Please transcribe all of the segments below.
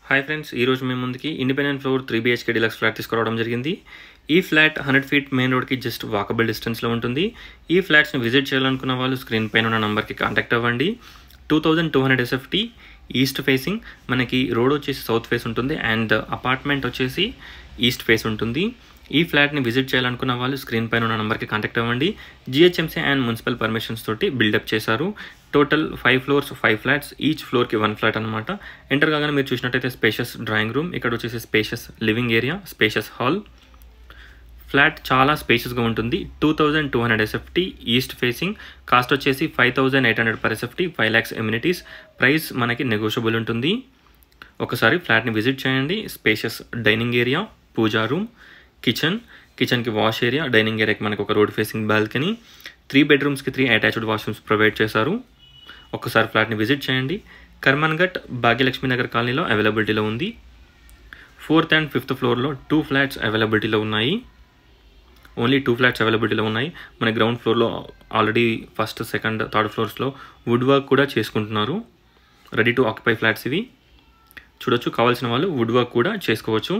hi friends ఈరోజు మేము ముందుకి independent floor three BHK deluxe flat తీసుకురావడం జరిగింది ఈ ఫ్లాట్ హండ్రెడ్ ఫీట్ మెయిన్ రోడ్కి జస్ట్ వాకబుల్ డిస్టెన్స్లో ఉంటుంది ఈ ఫ్లాట్స్ని విజిట్ చేయాలనుకున్న వాళ్ళు స్క్రీన్ పైన ఉన్న నంబర్కి కాంటాక్ట్ అవ్వండి two thousand two hundred SFT east facing మనకి రోడ్ వచ్చేసి సౌత్ ఫేస్ ఉంటుంది అండ్ అపార్ట్మెంట్ వచ్చేసి ఈస్ట్ ఫేస్ ఉంటుంది ఈ ఫ్లాట్ని విజిట్ చేయాలనుకున్న వాళ్ళు స్క్రీన్ పైన ఉన్న నెంబర్కి కాంటాక్ట్ అవ్వండి జిహెచ్ఎంసీ అండ్ మున్సిపల్ పర్మిషన్స్ తోటి బిల్డప్ చేశారు total five floors five flats each ఫ్లోర్కి వన్ ఫ్లాట్ అనమాట ఎంటర్ కాగానే మీరు చూసినట్టయితే స్పేషియస్ డ్రాయింగ్ రూమ్ ఇక్కడ వచ్చేసి spacious living area spacious hall flat చాలా స్పేషియస్గా ఉంటుంది two thousand two hundred SFT east facing cost వచ్చేసి five thousand eight hundred per SFT five lakhs amenities price మనకి నెగోషియబుల్ ఉంటుంది ఒకసారి ఫ్లాట్ని విజిట్ చేయండి spacious dining area puja room kitchen కిచెన్కి వాష్ ఏరియా డైనింగ్ ఏరియాకి మనకి ఒక రోడ్ ఫేసింగ్ బాల్కనీ త్రీ బెడ్రూమ్స్కి త్రీ అటాచ్డ్ వాష్రూమ్స్ ప్రొవైడ్ చేశారు ఒక్కసారి ఫ్లాట్ని విజిట్ చేయండి కర్మన్ఘట్ భాగ్యలక్ష్మి నగర్ కాలనీలో అవైలబిలిటీలో ఉంది ఫోర్త్ అండ్ ఫిఫ్త్ ఫ్లోర్లో టూ ఫ్లాట్స్ అవైలబిలిటీలో ఉన్నాయి ఓన్లీ టూ ఫ్లాట్స్ అవైలబిలిటీలో ఉన్నాయి మన గ్రౌండ్ ఫ్లోర్లో ఆల్రెడీ ఫస్ట్ సెకండ్ థర్డ్ ఫ్లోర్స్లో వుడ్ వర్క్ కూడా చేసుకుంటున్నారు రెడీ టు ఆక్యుపై ఫ్లాట్స్ ఇవి చూడొచ్చు కావాల్సిన వాళ్ళు వుడ్ వర్క్ కూడా చేసుకోవచ్చు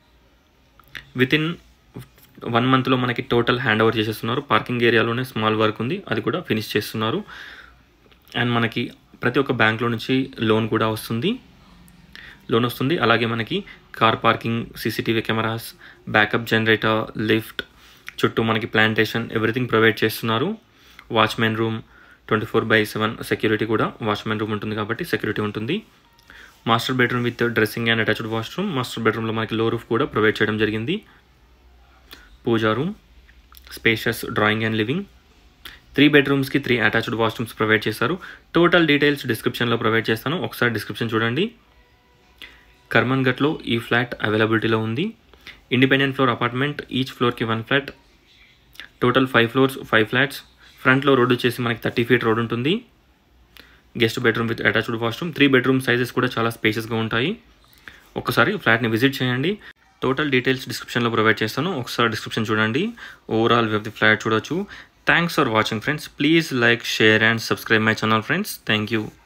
విత్ ఇన్ వన్ మంత్లో మనకి టోటల్ హ్యాండ్ ఓవర్ చేసేస్తున్నారు పార్కింగ్ ఏరియాలోనే స్మాల్ వర్క్ ఉంది అది కూడా ఫినిష్ చేస్తున్నారు అండ్ మనకి ప్రతి ఒక్క బ్యాంక్లో నుంచి లోన్ కూడా వస్తుంది లోన్ వస్తుంది అలాగే మనకి car parking CCTV cameras backup generator lift చుట్టూ మనకి ప్లాంటేషన్ ఎవ్రీథింగ్ ప్రొవైడ్ చేస్తున్నారు watchman room twenty four by seven security కూడా వాచ్మెన్ రూమ్ ఉంటుంది కాబట్టి సెక్యూరిటీ ఉంటుంది master bedroom with dressing and attached washroom master బెడ్రూమ్లో మనకి లో రూఫ్ కూడా ప్రొవైడ్ చేయడం జరిగింది puja room spacious drawing and living three బెడ్రూమ్స్కి త్రీ అటాచ్డ్ వాష్రూమ్స్ ప్రొవైడ్ చేశారు టోటల్ డీటెయిల్స్ డిస్క్రిప్షన్లో ప్రొవైడ్ చేస్తాను ఒకసారి డిస్క్రిప్షన్ చూడండి కర్మన్ఘట్లో ఈ ఫ్లాట్ అవైలబిలిటీలో ఉంది ఇండిపెండెంట్ ఫ్లోర్ అపార్ట్మెంట్ ఈచ్ ఫ్లోర్కి one flat total five floors five flats ఫ్రంట్లో రోడ్ వచ్చేసి మనకి థర్టీ ఫీట్ రోడ్ ఉంటుంది guest bedroom with attached washroom three bedroom sizes కూడా చాలా స్పేషియస్గా ఉంటాయి ఒకసారి ఫ్లాట్ని విజిట్ చేయండి టోటల్ డీటెయిల్స్ డిస్క్రిప్షన్లో ప్రొవైడ్ చేస్తాను ఒకసారి డిస్క్రిప్షన్ చూడండి overall view of the flat చూడొచ్చు thanks for watching friends please like share and subscribe my channel friends thank you